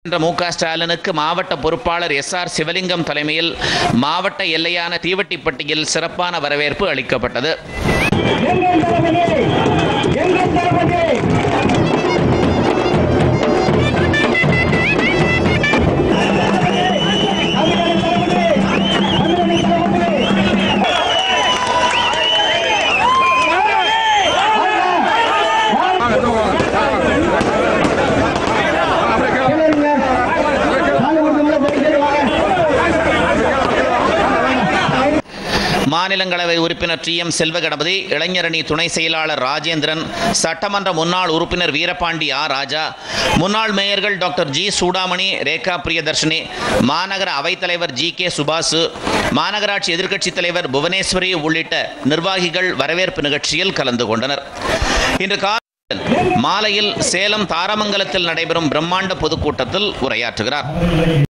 என்ற மு க ஸ்டாலினுக்கு மாவட்ட பொறுப்பாளர் எஸ் ஆர் சிவலிங்கம் தலைமையில் மாவட்ட எல்லையான தீவட்டிப்பட்டியில் சிறப்பான வரவேற்பு அளிக்கப்பட்டது எங்கள் தளபதி எங்கள் தளபதி மாநிலங்களவை உறுப்பினர் டி எம் செல்வகணபதி இளைஞரணி துணை செயலாளர் ராஜேந்திரன் சட்டமன்ற முன்னாள் உறுப்பினர் வீரபாண்டி ஆர் ராஜா முன்னாள் மேயர்கள் டாக்டர் ஜி சூடாமணி ரேகா பிரியதர்ஷினி மாநகர அவைத்தலைவர் ஜி கே சுபாசு மாநகராட்சி எதிர்க்கட்சித் தலைவர் புவனேஸ்வரி உள்ளிட்ட நிர்வாகிகள் வரவேற்பு நிகழ்ச்சியில் கலந்து கொண்டனர் இன்று காலை மாலையில் சேலம் தாரமங்கலத்தில் நடைபெறும் பிரம்மாண்ட பொதுக்கூட்டத்தில் உரையாற்றுகிறார்